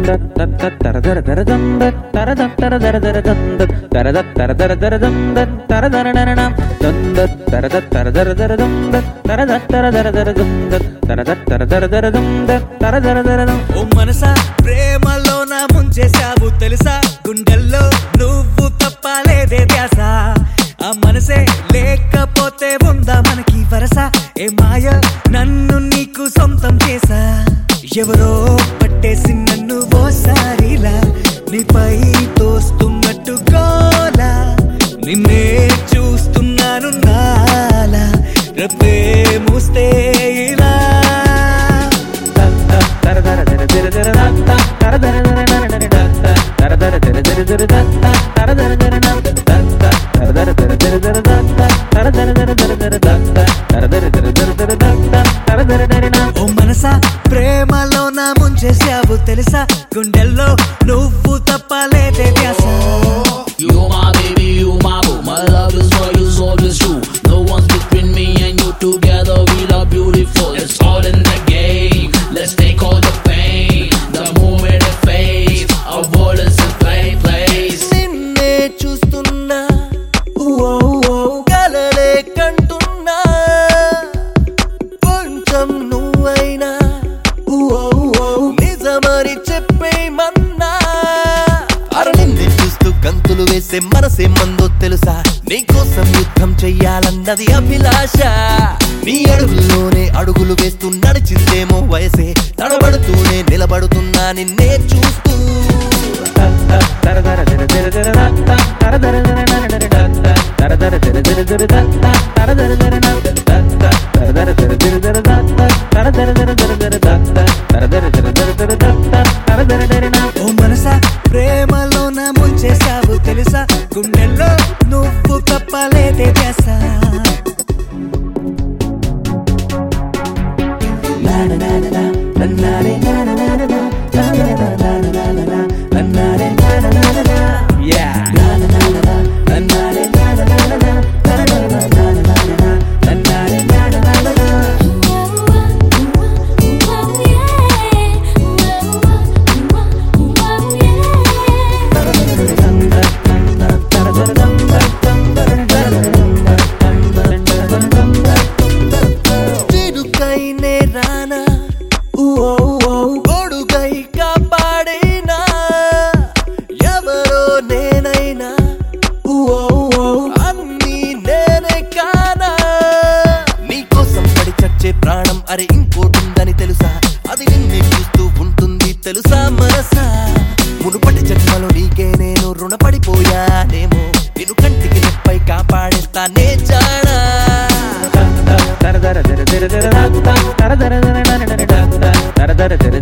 ఓ మనసా ప్రేమలో నా ముంచేశావు తెలుసా గుండెల్లో నువ్వు తప్పలేదే ధ్యాస ఆ మనసే లేకపోతే ఉందా మనకి వరస ఏ మాయ నన్ను నీకు సొంతం చేసా ఎవరో పట్టేసి నన్ను ఓసారిలా నీపై తోస్తున్నట్టు గోలా నిన్నే చూస్తున్నాను నాలా రప్పే మూస్తే ఇలా ఓ మనసా ప్రేమలో నా ముంచేసావు తెలుసా గుండెల్లో నువ్వు తప్పలేదే ధ్యాస You my baby, you my boo. My love is for you, so is true. No one's between me and you. Together we are beautiful. It's all in the game. Let's take all the pain. The moment it fades, our world is in play place. నిన్నే చూస్తున్నా ఓ ఓ కలలే కంటున్నా కొంచెం నువ్వైనా ఓ ఓ నిజమని చెప్పేమన్నా అర నిన్నే చూస్తూ గంతులు వేసే మనసే మందో తెలుసా నీకోసం యుద్ధం చెయ్యాలన్నది అభిలాష నీ అడుగుల్లోనే అడుగులు వేస్తూ నడిచిందేమో వయసే తడబడుతూనే నిలబడుతున్నా నిన్నే చూస్తూ ఓ మనసా ప్రేమలో నా ముంచేసావు తెలుసా గుండెల్లో నువ్వు తప్పలేదే ధ్యాస చిరుకైనే రానా ఓ ఓ గొడుగై కాపాడేనా ఎవరో నేనైనా ఓ ఓ అన్నీ నేనే కానా నీకోసం పడి చచ్చే ప్రాణం అరే ఇంకోటుందని తెలుసా అది నిన్నే చూస్తూ ఉంటుంది తెలుసా మనసా మునుపటి జన్మలో నీకే నేను రుణపడిపోయానేమో నిన్ను కంటికి నొప్పై కాపాడేస్తానే జానా తర తర తర తర తర తర తర తర తర తర తర తర తర తర తర